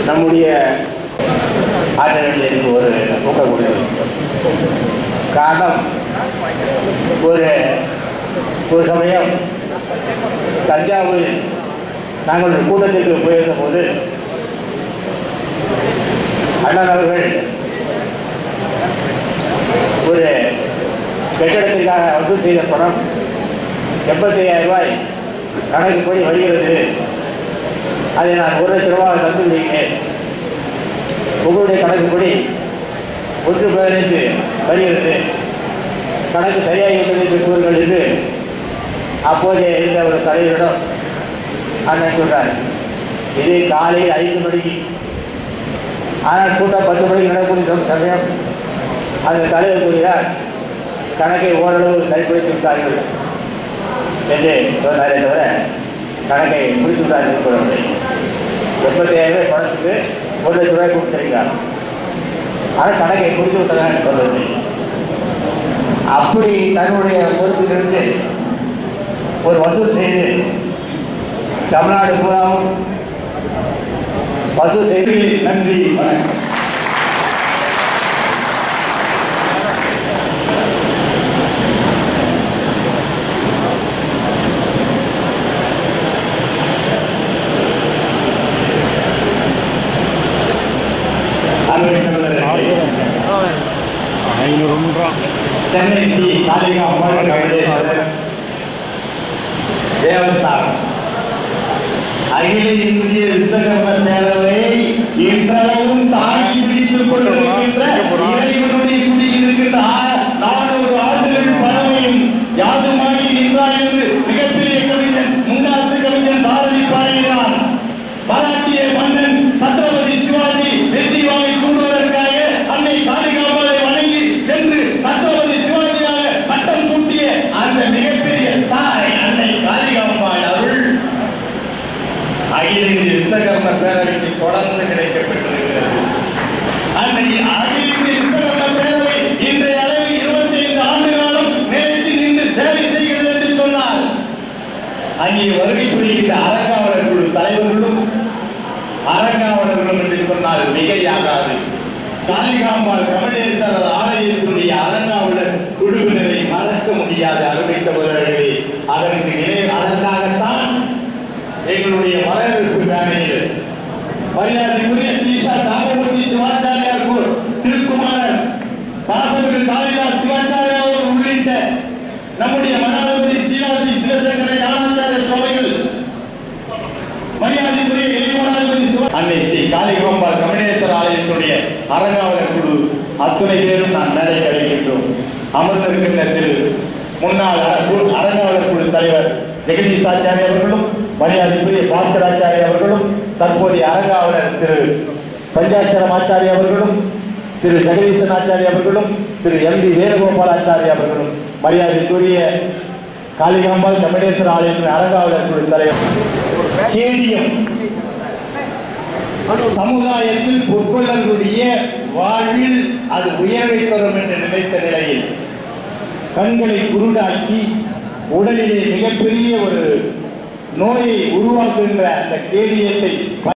நம்முடைய ஆற்றலில் இருக்கு ஒரு ஊக்கக்கூடிய காரணம் ஒரு ஒரு சமயம் தஞ்சாவூரில் நாங்கள் ஒரு கூட்டத்திற்கு போயிருந்த போது அண்ணன் அவர்கள் ஒரு கட்டிடத்திற்காக வசூல் செய்த பணம் எண்பத்தி ஐயாயிரம் ரூபாய் கணக்குப்படி வருகிறது அதை நான் ஒரு லட்ச ரூபாய் தந்து விடுகிறேன் உங்களுடைய கணக்குப்படி ஒன்று பதினைந்து வருகிறது கணக்கு சரியாகிவிட்டது என்று கூறுங்கள் என்று அப்போதே இருந்த ஒரு தலைவரிடம் அண்ணன் சொல்றார் இது காலையில் ஐந்து மணிக்கு ஆனால் கூட்டம் பத்து மணிக்கு நடக்கும் சமயம் அந்த தலைவர் சொல்கிறார் கணக்கை ஓரளவு சரிப்படுத்தி விட்டார்கள் என்று சொன்னாரே தவிர கணக்கை முடித்து விட்டார்கள் சொல்லவில்லை எண்பத்தி ஐயாயிரம் பணத்துக்கு ஒரு லட்சம் ரூபாய் கொடுத்திருக்கிறார் ஆனால் கணக்கை முடித்து விட்டதாக சொல்லவில்லை அப்படி தன்னுடைய பொறுப்பிலிருந்து ஒரு வசூல் செய்து தமிழ்நாடு பூராவும் வசூல் செய்து நன்றி வணக்கம் அன்புமிக்க தமிழர்களே, சென்னை ஸ்ரீ காளிகா அம்மாள் கமலேஸ்வரர் தேவஸ்தானம் அகில இந்திய விஸ்வகர்ம பேரவை இன்றளவும் தாங்கி பிடித்துக் கொண்டிருக்கின்ற இறைவனுடைய குடியிருக்கின்ற ஆ- நானூறு ஆண்டுகள் பழமையும் யாதுமாகி நின்றார் என்று மிகப்பெரிய கவிஞன் முண்டாசு கவிஞன் பாரதி பாடினான் மராட்டிய மன்னன் சத்ரபதி சிவாஜி வெற்றி வாங்கி சூடுவதற்காக அன்னை காளிகாமலை வணங்கி சென்று சத்ரபதி சிவாஜியாக பட்டம் சூட்டிய அந்த மிகப்பெரிய தாய் அன்னை காளிகாம்பாள் அருள் அகில இந்திய விஸ்வகர்ம பேரவைக்கு தொடர்ந்து கிடைக்கப்பட்டிருக்கிறது அந்த அகில இந்திய விஸ்வகர்ம பேரவை இன்றைய அளவில் இருபத்தி ஐந்து ஆண்டு காலம் நிலைத்து நின்று சேவை செய்கிறது என்று சொன்னால் அங்கே வருகை புரிகின்ற அறங்காவலர் குழு தலைவர்களும் அறங்காவலர்களும் என்று சொன்னால் மிகையாகாது காளிகாம்பாள் கமலேஸ்வரர் ஆலயத்தினுடைய அறங்காவலர் குழுவினரை மறக்க முடியாது அருமை சகோதரர்களே அதற்கு நிலை அதற்காகத்தான் எங்களுடைய வரவேற்பு பேனையில் மரியாதைக்குரிய தீஷா தாமமூர்த்தி சிவாச்சாரியார் கு- திருக்குமாரன் பாசமிகு காளிதாஸ் சிவாச்சாரியா அவர்கள் உள்ளிட்ட நம்முடைய மனாதிபதி ஸ்ரீராசி சிவசங்கர ஞானாச்சாரிய சுவாமிகள் மரியாதைக்குரிய இளைஞராதிபதி சிவ அன்னை ஸ்ரீ காளிகம்பாள் கமலேஸ்வர ஆலயத்துடைய அறங்காவலர் குழு அத்துணை பேரும் நான் மேலே கழிக்கின்றோம் அமர்ந்திருக்கின்ற திரு முன்னாள் அற- குழு- அறங்காவலர் குழு தலைவர் ஜெகதீஷ் ஆச்சாரி அவர்களும் மரியாதைக்குரிய பாஸ்கராச்சாரி அவர்களும் தற்போதைய அறங்காவலர் திரு பஞ்சாட்சரம் ஆச்சாரி அவர்களும் திரு ஜெகதீசன் ஆச்சாரி அவர்களும் திரு எம் டி வேணுகோபால் ஆச்சாரி அவர்களும் மரியாதைக்குரிய காளிகாம்பாள் கமலேஸ்வர ஆலயத்தின் அறங்காவலர் குழு தலைவர் கேடியம் சமுதாயத்தில் பொற்கொள்ளக்கூடிய வாழ்வில் அது உயர்வை தரும் என்று நினைத்த நிலையில் கண்களை குருடாக்கி உடலிலே மிகப்பெரிய ஒரு நோயை உருவாக்குகின்ற அந்த கேடியத்தை